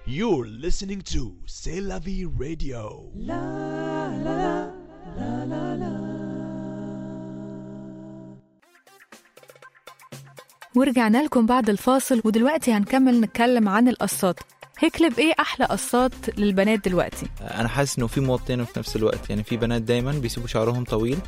You're listening to C'est la vie radio. ورجعنا لكم بعد الفاصل ودلوقتي هنكمل نتكلم عن القصات هيكلب ايه احلى قصات للبنات دلوقتي انا حاسس انه في موطين في نفس الوقت يعني في بنات دايما بيسيبوا شعرهم طويل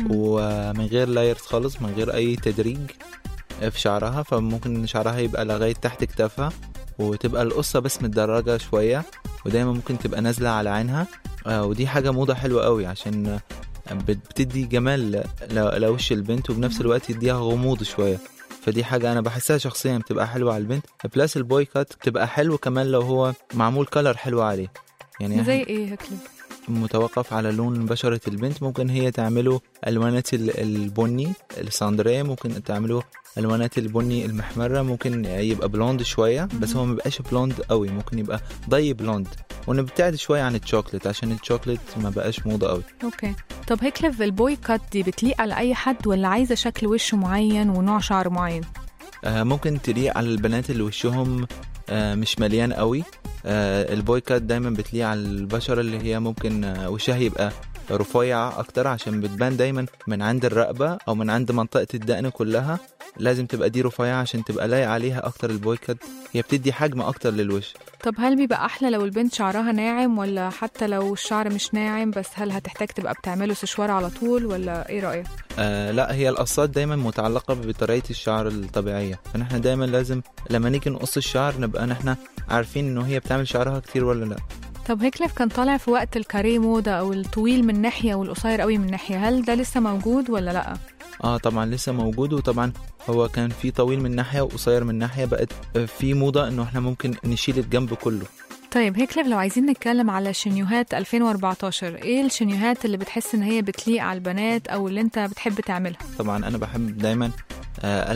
ومن غير لايرز خالص من غير اي تدريج في شعرها فممكن شعرها يبقى لغايه تحت كتافها وتبقى القصه بس متدرجه شويه ودايما ممكن تبقى نازله على عينها آه، ودي حاجه موضه حلوه قوي عشان بت- بتدي جمال ل- لوش البنت وبنفس الوقت يديها غموض شويه فدي حاجة أنا بحسها شخصيا بتبقى حلوة على البنت بلس البوي كات بتبقى حلو كمان لو هو معمول كلر حلو عليه يعني زي ايه هيكلب متوقف على لون بشرة البنت ممكن هي تعمله ألوانات ال- البني الساندريه ممكن تعمله ألوانات البني المحمرة ممكن يبقى بلوند شوية بس هو مبقاش بلوند قوي ممكن يبقى ضي بلوند ونبتعد شوية عن الشوكليت عشان الشوكليت ما بقاش موضة قوي اوكي طب هيكلب البوي كات دي بتليق على اي حد ولا عايزه شكل وش معين ونوع شعر معين آه، ممكن تليق على البنات اللي وشهم آه، مش مليان قوي آه، البوي كات دايما بتليق على البشرة اللي هي ممكن آه، وشها يبقى رفيع اكتر عشان بتبان دايما من عند الرقبة او من عند منطقة الدقن كلها لازم تبقى دي رفيعة عشان تبقى لايق عليها اكتر البوي كات هي بتدي حجم اكتر للوش طب هل بيبقى احلى لو البنت شعرها ناعم ولا حتى لو الشعر مش ناعم بس هل هتحتاج تبقى بتعمله سشوار على طول ولا ايه رايك آه لا هي القصات دايما متعلقة بطريقة الشعر الطبيعية فنحن دايما لازم لما نيجي نقص الشعر نبقى نحن عارفين انه هي بتعمل شعرها كتير ولا لا طب هيكلف كان طالع في وقت الكاريه موضة او الطويل من ناحيه والقصير قوي من ناحيه هل ده لسه موجود ولا لا اه طبعا لسه موجود وطبعا هو كان في طويل من ناحيه وقصير من ناحيه بقت في موضه انه احنا ممكن نشيل الجنب كله طيب هيكلف لو عايزين نتكلم على شنيوهات 2014 ايه الشنيوهات اللي بتحس ان هي بتليق على البنات او اللي انت بتحب تعملها طبعا انا بحب دايما آه